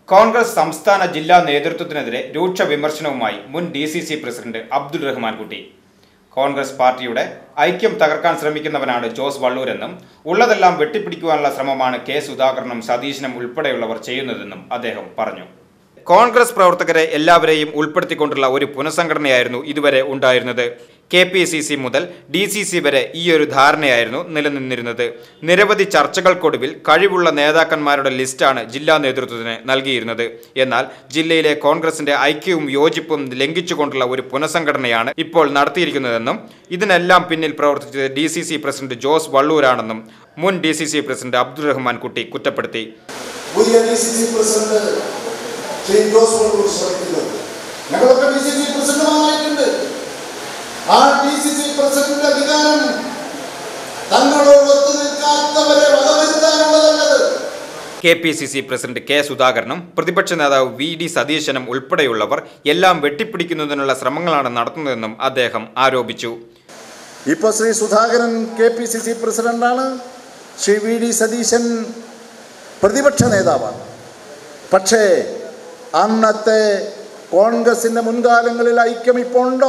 കോൺഗ്രസ് സംസ്ഥാന ജില്ലാ നേതൃത്വത്തിനെതിരെ രൂക്ഷ വിമർശനവുമായി മുൻ D C C president Abdul Rahman Kutty Congress പാർട്ടിയുടെ ഐക്യം തകർക്കാൻ ശ്രമിക്കുന്നവനാണ് ജോസ് വള്ളൂരെന്നും ഉള്ളതെല്ലാം വെട്ടിപ്പിടിക്കുവാനുള്ള ശ്രമമാണ് കെ സുധാകരനും സതീശനും ഉൾപ്പെടെയുള്ളവർ ചെയ്യുന്നതെന്നും അദ്ദേഹം പറഞ്ഞു കോൺഗ്രസ് പ്രവർത്തകരെ എല്ലാവരെയും ഉൾപ്പെടുത്തിക്കൊണ്ടുള്ള ഒരു പുനഃസംഘടനയായിരുന്നു ഇതുവരെ ഉണ്ടായിരുന്നത് കെ പി സി സി മുതൽ ഡി സി സി വരെ ഈ ഒരു ധാരണയായിരുന്നു നിലനിന്നിരുന്നത് നിരവധി ചർച്ചകൾക്കൊടുവിൽ കഴിവുള്ള നേതാക്കന്മാരുടെ ലിസ്റ്റാണ് ജില്ലാ നേതൃത്വത്തിന് നൽകിയിരുന്നത് എന്നാൽ ജില്ലയിലെ കോൺഗ്രസിന്റെ ഐക്യവും യോജിപ്പും ലംഘിച്ചുകൊണ്ടുള്ള ഒരു പുനഃസംഘടനയാണ് ഇപ്പോൾ നടത്തിയിരിക്കുന്നതെന്നും ഇതിനെല്ലാം പിന്നിൽ പ്രവർത്തിച്ചത് D C C president Jose വള്ളൂരാണെന്നും മുൻ D C C president Abdul Rahman Kutty കുറ്റപ്പെടുത്തി പുതിയ D C C president Shri Jose Vallur ശ്രമിക്കുന്നത് ഞങ്ങളൊക്കെ ഡി സി സി പ്രസിഡന്റുമാരായിട്ടുണ്ട് ആ ഡി സി സി പ്രസിഡന്റ് അധികാരം തങ്ങളോട് ഒത്തു നിൽക്കാത്തവരെ വകവരുത്താനുള്ളതല്ലത് K P C C president K സുധാകരനും പ്രതിപക്ഷ നേതാവ് വി ഡി സതീശനും ഉൾപ്പെടെയുള്ളവർ എല്ലാം വെട്ടിപ്പിടിക്കുന്നതിനുള്ള ശ്രമങ്ങളാണ് നടത്തുന്നതെന്നും അദ്ദേഹം ആരോപിച്ചു ഇപ്പോൾ Shri Sudhakaran K P C C പ്രസിഡന്റാണ് ശ്രീ വി ഡി സതീശൻ പ്രതിപക്ഷ നേതാവാണ് പക്ഷേ അന്നത്തെ കോൺഗ്രസിൻ്റെ മുൻകാലങ്ങളിൽ ഐക്യം ഇപ്പോൾ ഉണ്ടോ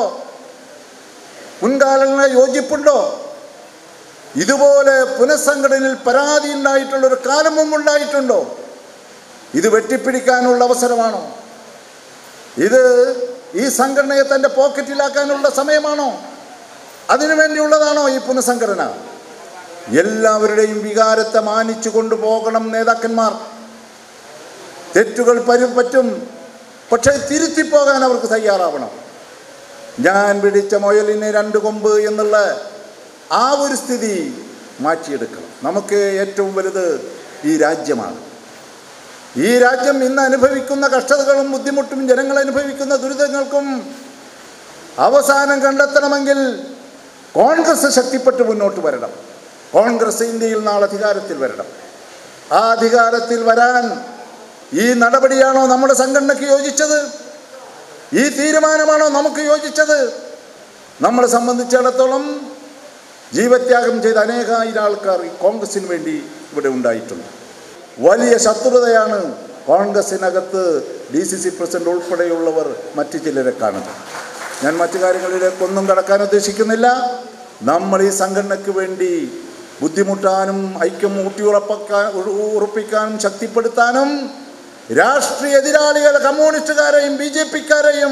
മുൻകാലങ്ങളിൽ യോജിപ്പുണ്ടോ ഇതുപോലെ പുനഃസംഘടനയിൽ പരാതി ഉണ്ടായിട്ടുള്ള ഒരു കാലം മുമ്പുണ്ടായിട്ടുണ്ടോ ഇത് വെട്ടിപ്പിടിക്കാനുള്ള അവസരമാണോ ഇത് ഈ സംഘടനയെ തൻ്റെ പോക്കറ്റിലാക്കാനുള്ള സമയമാണോ അതിനു വേണ്ടിയുള്ളതാണോ ഈ പുനഃസംഘടന എല്ലാവരുടെയും വികാരത്തെ മാനിച്ചു കൊണ്ടുപോകണം നേതാക്കന്മാർ തെറ്റുകൾ പരും പറ്റും പക്ഷേ തിരുത്തിപ്പോകാൻ അവർക്ക് തയ്യാറാവണം ഞാൻ പിടിച്ച മുയലിന് രണ്ട് കൊമ്പ് എന്നുള്ള ആ ഒരു സ്ഥിതി മാറ്റിയെടുക്കണം നമുക്ക് ഏറ്റവും വലുത് ഈ രാജ്യമാണ് ഈ രാജ്യം ഇന്ന് അനുഭവിക്കുന്ന കഷ്ടതകളും ബുദ്ധിമുട്ടും ജനങ്ങൾ അനുഭവിക്കുന്ന ദുരിതങ്ങൾക്കും അവസാനം കണ്ടെത്തണമെങ്കിൽ കോൺഗ്രസ് ശക്തിപ്പെട്ട് മുന്നോട്ട് വരണം കോൺഗ്രസ് ഇന്ത്യയിൽ നാളെ അധികാരത്തിൽ വരണം ആ അധികാരത്തിൽ വരാൻ ഈ നടപടിയാണോ നമ്മുടെ സംഘടനയ്ക്ക് യോജിച്ചത് ഈ തീരുമാനമാണോ നമുക്ക് യോജിച്ചത് നമ്മളെ സംബന്ധിച്ചിടത്തോളം ജീവത്യാഗം ചെയ്ത അനേകായിരം ആൾക്കാർ ഈ കോൺഗ്രസിന് വേണ്ടി ഇവിടെ ഉണ്ടായിട്ടുണ്ട് വലിയ ശത്രുതയാണ് കോൺഗ്രസിനകത്ത് ഡി സി സി പ്രസിഡന്റ് ഉൾപ്പെടെയുള്ളവർ മറ്റു ചിലരെ കാണുന്നത് ഞാൻ മറ്റു കാര്യങ്ങളിലേക്കൊന്നും കടക്കാൻ ഉദ്ദേശിക്കുന്നില്ല നമ്മൾ ഈ സംഘടനയ്ക്ക് വേണ്ടി ബുദ്ധിമുട്ടാനും ഐക്യം ഊട്ടിയുറപ്പാക്കാൻ ഉറപ്പിക്കാനും ശക്തിപ്പെടുത്താനും രാഷ്ട്രീയ എതിരാളികളെ കമ്മ്യൂണിസ്റ്റുകാരെയും ബി ജെ പിക്കാരെയും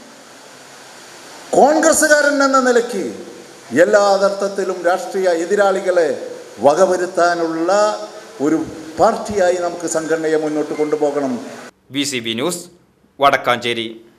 കോൺഗ്രസ്സുകാരൻ എന്ന നിലയ്ക്ക് എല്ലാ അർത്ഥത്തിലും രാഷ്ട്രീയ എതിരാളികളെ വകവരുത്താനുള്ള ഒരു പാർട്ടിയായി നമുക്ക് സംഘടനയെ മുന്നോട്ട് കൊണ്ടുപോകണം V C B news Vadakkanchery